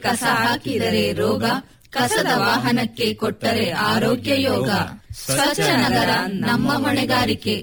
ಕಸ ಹಾಕಿದರೆ ರೋಗ ಕಸದ ವಾಹನಕ್ಕೆ ಕೊಟ್ಟರೆ ಆರೋಗ್ಯ ಯೋಗ ಸ್ವಚ್ಛ ನಗರ ನಮ್ಮ ಹೊಣೆಗಾರಿಕೆ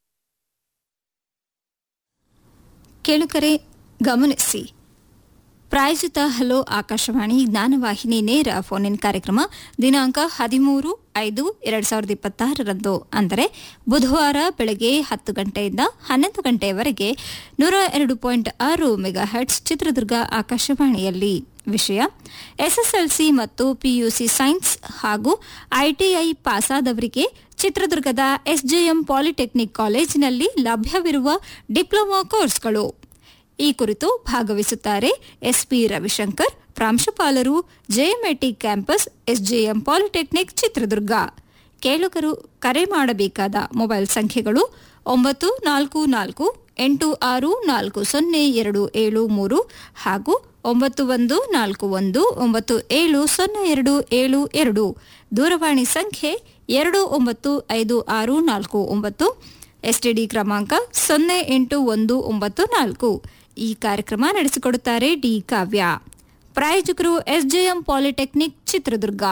ಕೇಳುಕರೆ ಗಮನಿಸಿ ಪ್ರಾಯೋಜಿತ ಹಲೋ ಆಕಾಶವಾಣಿ ಜ್ಞಾನವಾಹಿನಿ ನೇರ ಫೋನ್ ಇನ್ ಕಾರ್ಯಕ್ರಮ ದಿನಾಂಕ ಹದಿಮೂರು ಐದು ಎರಡ್ ಸಾವಿರದ ಇಪ್ಪತ್ತಾರರಂದು ಅಂದರೆ ಬುಧವಾರ ಬೆಳಗ್ಗೆ ಹತ್ತು ಗಂಟೆಯಿಂದ ಹನ್ನೊಂದು ಗಂಟೆಯವರೆಗೆ ನೂರ ಎರಡು ಪಾಯಿಂಟ್ ಆರು ಮೆಗಾ ಹರ್ಟ್ಸ್ ಚಿತ್ರದುರ್ಗ ಆಕಾಶವಾಣಿಯಲ್ಲಿ ವಿಷಯ ಎಸ್ಎಸ್ಎಲ್ಸಿ ಮತ್ತು ಪಿಯುಸಿ ಸೈನ್ಸ್ ಹಾಗೂ ಐಟಿಐ ಪಾಸಾದವರಿಗೆ ಚಿತ್ರದುರ್ಗದ ಎಸ್ಜೆಎಂ ಪಾಲಿಟೆಕ್ನಿಕ್ ಕಾಲೇಜಿನಲ್ಲಿ ಲಭ್ಯವಿರುವ ಡಿಪ್ಲೊಮಾ ಕೋರ್ಸ್ಗಳು ಈ ಕುರಿತು ಭಾಗವಹಿಸುತ್ತಾರೆ ಎಸ್ಪಿ ರವಿಶಂಕರ್ ಪ್ರಾಂಶುಪಾಲರು J M I T campus S J M polytechnic Chitradurga ಕೇಳುಗರು ಕರೆ ಮಾಡಬೇಕಾದ ಮೊಬೈಲ್ ಸಂಖ್ಯೆಗಳು ಒಂಬತ್ತು ನಾಲ್ಕು ನಾಲ್ಕು ಎಂಟು ಆರು ನಾಲ್ಕು ಸೊನ್ನೆ ಎರಡು ಏಳು ಮೂರು ಹಾಗೂ ಒಂಬತ್ತು ಒಂದು ನಾಲ್ಕು ಒಂದು ಒಂಬತ್ತು ಏಳು ಸೊನ್ನೆ ಎರಡು ಏಳು ಎರಡು ದೂರವಾಣಿ ಸಂಖ್ಯೆ ಎರಡು ಒಂಬತ್ತು ಐದು ಆರು ನಾಲ್ಕು ಒಂಬತ್ತು ಎಸ್ಟಿಡಿ ಕ್ರಮಾಂಕ ಸೊನ್ನೆ ಎಂಟು ಒಂದು ಒಂಬತ್ತು ನಾಲ್ಕು ಈ ಕಾರ್ಯಕ್ರಮ ನಡೆಸಿಕೊಡುತ್ತಾರೆ ಡಿ ಕಾವ್ಯ ಪ್ರಾಯೋಜಕರು ಎಸ್ಜೆಎಂ ಪಾಲಿಟೆಕ್ನಿಕ್ ಚಿತ್ರದುರ್ಗ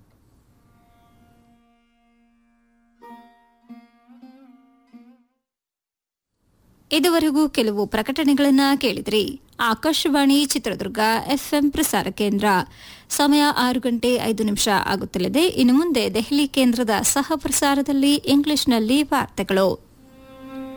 ಇದುವರೆಗೂ ಕೆಲವು ಪ್ರಕಟಣೆಗಳನ್ನ ಕೇಳಿದ್ರಿ ಆಕಾಶವಾಣಿ ಚಿತ್ರದುರ್ಗ ಎಫ್ಎಂ ಪ್ರಸಾರ ಕೇಂದ್ರ ಸಮಯ ಆರು ಗಂಟೆ ಐದು ನಿಮಿಷ ಆಗುತ್ತಲಿದೆ ಇನ್ನು ಮುಂದೆ ದೆಹಲಿ ಕೇಂದ್ರದ ಸಹ ಪ್ರಸಾರದಲ್ಲಿ ಇಂಗ್ಲಿಷ್ನಲ್ಲಿ ವಾರ್ತೆಗಳು